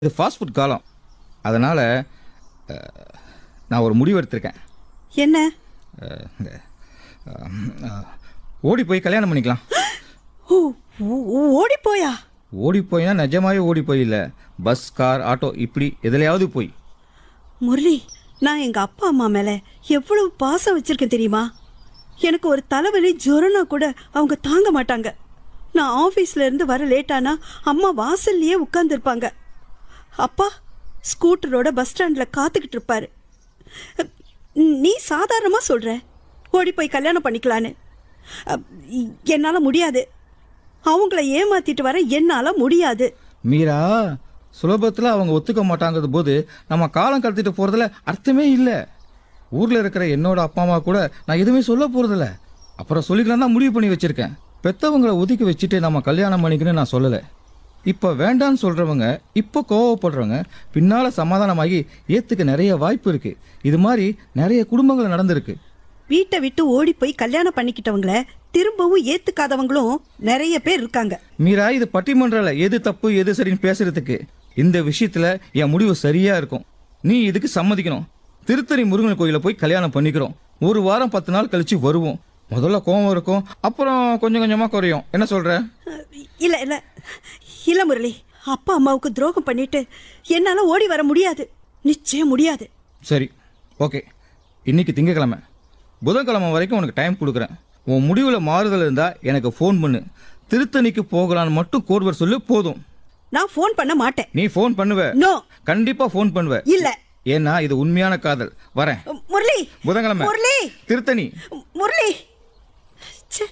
இது fast food காலம் அதனால் நான் ஒரு முடிவு எடுத்திருக்கேன் என்ன அஹ், இந்த, அஹ், அஹ், ஓடி போய் கல்யாணம் பண்ணிக்கலாம் ஓ ஓடி போயா ஓடி போய்னா நிஜமாவே ஓடி போய் இல்லை பஸ் கார் ஆட்டோ இப்படி எதுலையாவது போய் முரளி நான் எங்க அப்பா அம்மா மேல எவ்வளவு பாசம் வச்சிருக்கேன் தெரியுமா எனக்கு ஒரு தலைவலி ஜுரம்னா கூட அவங்க தாங்க மாட்டாங்க நான் ஆபீஸ்ல இருந்து வர லேட்டானா அம்மா வாசல்லையே உட்கார்ந்துருப்பாங்க அப்பா ஸ்கூட்டரோட பஸ் ஸ்டாண்ட்ல காத்துக்கிட்டு இருப்பாரு நீ சாதாரணமா சொல்ற ஓடி போய் கல்யாணம் பண்ணிக்கலான்னு அப், என்னால முடியாது அவங்கள ஏமாத்திட்டு வர என்னால முடியாது மீரா சுலபத்தில் அவங்க ஒத்துக்க மாட்டாங்கிறது போது நம்ம காலம் கடத்திட்டு போகிறதுல அர்த்தமே இல்லை ஊரில் இருக்கிற என்னோட அப்பா அம்மா கூட நான் எதுவுமே சொல்ல போகிறதில்ல அப்புறம் சொல்லிக்கலாம் தான் முடிவு பண்ணி வச்சுருக்கேன் பெத்தவங்களை ஒதுக்கி வச்சுட்டு நம்ம கல்யாணம் பண்ணிக்கணும்னு நான் சொல்லலை இப்போ வேண்டான்னு சொல்கிறவங்க இப்போ கோவப்படுறவங்க பின்னால் சமாதானமாகி ஏற்றுக்க நிறைய வாய்ப்பு இருக்குது இது மாதிரி நிறைய குடும்பங்கள் நடந்திருக்கு வீட்டை விட்டு ஓடி போய் கல்யாணம் பண்ணிக்கிட்டவங்கள திரும்பவும் ஏத்துக்காதவங்களும் நிறைய பேர் இருக்காங்க மீரா இது பட்டிமன்றல எது தப்பு எது சரின்னு பேசுறதுக்கு இந்த விஷயத்துல என் முடிவு சரியா இருக்கும் நீ இதுக்கு சம்மதிக்கணும் திருத்தணி முருகன் கோயில போய் கல்யாணம் பண்ணிக்கிறோம் ஒரு வாரம் பத்து நாள் கழிச்சு வருவோம் முதல்ல கோவம் இருக்கும் அப்புறம் கொஞ்சம் கொஞ்சமா குறையும் என்ன சொல்ற அஹ், இல்ல இல்ல இல்ல முரளி அப்பா அம்மாவுக்கு துரோகம் பண்ணிட்டு என்னால ஓடி வர முடியாது நிச்சயம் முடியாது சரி ஓகே இன்னைக்கு திங்கக்கிழமை புதன்கிழமை வரைக்கும் உனக்கு டைம் கொடுக்குறேன் உன் முடிவில் மாறுதல் இருந்தா எனக்கு ஃபோன் பண்ணு திருத்தணிக்கு போகலான்னு மட்டும் கோர்வர் சொல்லு போதும் நான் ஃபோன் பண்ண மாட்டேன் நீ ஃபோன் பண்ணுவ நோ கண்டிப்பா ஃபோன் பண்ணுவ இல்ல ஏன்னா இது உண்மையான காதல் வரேன் முரளி புதன்கிழமை முரளி திருத்தணி முரளி ச்சே.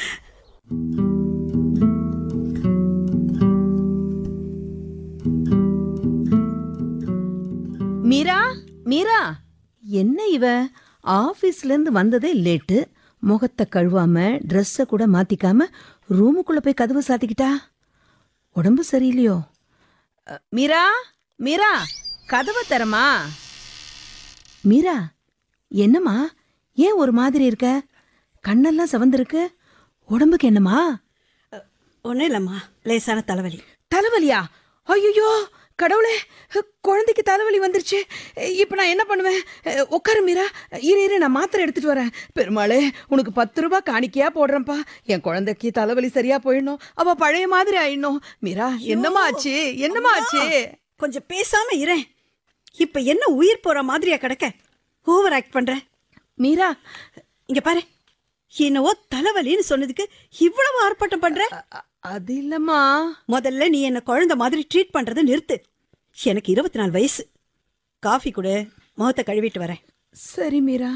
மீரா மீரா என்ன இவ ஆபீஸ்ல இருந்து வந்ததே லேட்டு முகத்தை கழுவாம ட்ரெஸ்ஸை கூட மாத்திக்காம ரூமுக்குள்ள போய் கதவு சாத்திக்கிட்டா உடம்பு சரியில்லையோ அ, மீரா மீரா கதவை தரமா மீரா என்னம்மா ஏன் ஒரு மாதிரி இருக்க கண்ணெல்லாம் சிவந்திருக்கு உடம்புக்கு என்னம்மா ஒன்றும் இல்லைம்மா லேசான தலைவலி தலைவலியா ஐயோ கடவுளே குழந்தைக்கு தலைவலி வந்துருச்சு இப்போ நான் என்ன பண்ணுவேன் உட்காரு மீரா இரு இரு நான் மாத்திரை எடுத்துட்டு வரேன் பெருமாளே உனக்கு பத்து ரூபாய் காணிக்கையா போடுறேன்ப்பா என் குழந்தைக்கு தலைவலி சரியா போயிடணும் அவ பழைய மாதிரி ஆயிடணும் மீரா என்னம்மா ஆச்சு என்னம்மா ஆச்சு கொஞ்சம் பேசாம இரேன் இப்ப என்ன உயிர் போற மாதிரியா கிடக்க ஓவர் ஆக்ட் பண்ற மீரா இங்க பாரு என்னவோ தலைவலின்னு சொன்னதுக்கு இவ்வளவு ஆர்ப்பாட்டம் பண்ற அ- அது இல்லம்மா முதல்ல நீ என்ன குழந்தை மாதிரி ட்ரீட் பண்றதை நிறுத்து எனக்கு இருபத்தி நாலு வயசு காஃபி கொடு முகத்தை கழுவிட்டு வரேன் சரி மீரா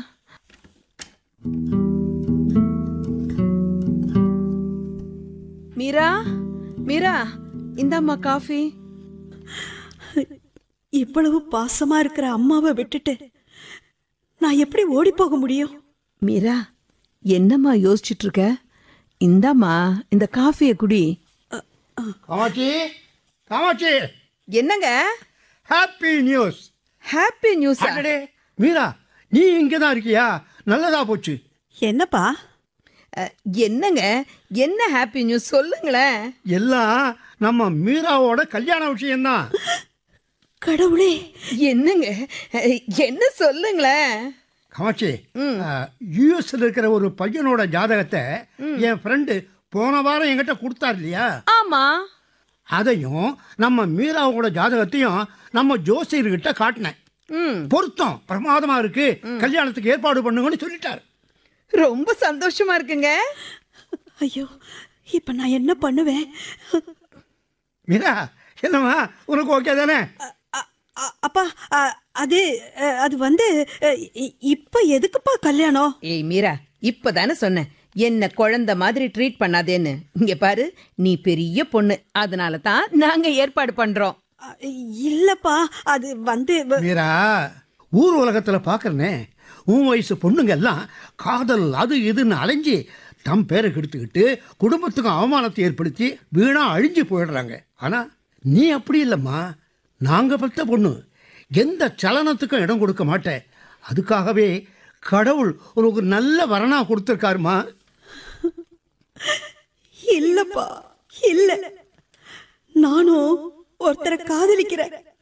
மீரா மீரா இந்தாம்மா காஃபி இவ்வளவு பாசமா இருக்கிற அம்மாவை விட்டுட்டு நான் எப்படி ஓடி போக முடியும் மீரா என்னம்மா யோசிச்சுட்டு இருக்க இந்தாம்மா இந்த காஃபியை குடி காமாட்சி காமாட்சி என்னங்க ஹாப்பி நியூஸ் ஹாப்பி நியூஸ் அடடே மீரா நீ இங்கே தான் இருக்கியா நல்லதா போச்சு என்னப்பா என்னங்க என்ன ஹாப்பி நியூஸ் சொல்லுங்களேன் எல்லாம் நம்ம மீராவோட கல்யாண விஷயம்தான் கடவுளே என்னங்க அஹ், என்ன சொல்லுங்களேன் காமாட்சி யூஎஸ்ல இருக்கிற ஒரு பையனோட ஜாதகத்தை என் ஃப்ரெண்டு போன வாரம் என்கிட்ட கொடுத்தார் இல்லையா ஆமா அதையும் நம்ம மீராவோட ஜாதகத்தையும் நம்ம ஜோசியர்கிட்ட காட்டினேன் ம் பொருத்தம் பிரமாதமா இருக்கு கல்யாணத்துக்கு ஏற்பாடு பண்ணுங்கன்னு சொல்லிட்டார் ரொம்ப சந்தோஷமா இருக்குங்க ஐயோ இப்ப நான் என்ன பண்ணுவேன் மீரா என்னம்மா உனக்கு ஓகே தானே அ- அ- அப்பா அ, அது அ, அது வந்து அ, இ- இப்ப எதுக்குப்பா கல்யாணம் ஏய் மீரா இப்பதானே சொன்னேன் என்ன குழந்தை மாதிரி ட்ரீட் பண்ணாதேன்னு இங்க பாரு நீ பெரிய பொண்ணு அதனால தான் நாங்க ஏற்பாடு பண்றோம் அ, இல்லப்பா அது வந்து வ- மீரா ஊர் உலகத்துல பாக்குறனே உன் வயசு பொண்ணுங்க எல்லாம் காதல் அது இதுன்னு அலைஞ்சு தம் பேரை கெடுத்துக்கிட்டு குடும்பத்துக்கும் அவமானத்தை ஏற்படுத்தி வீணா அழிஞ்சு போயிடுறாங்க ஆனா நீ அப்படி இல்லைம்மா நாங்க பெத்த பொண்ணு எந்த சலனத்துக்கும் இடம் கொடுக்க மாட்டேன் அதுக்காகவே கடவுள் உனக்கு நல்ல வரனா கொடுத்துருக்காருமா இல்லப்பா இல்ல நானும் ஒருத்தரை காதலிக்கிறேன்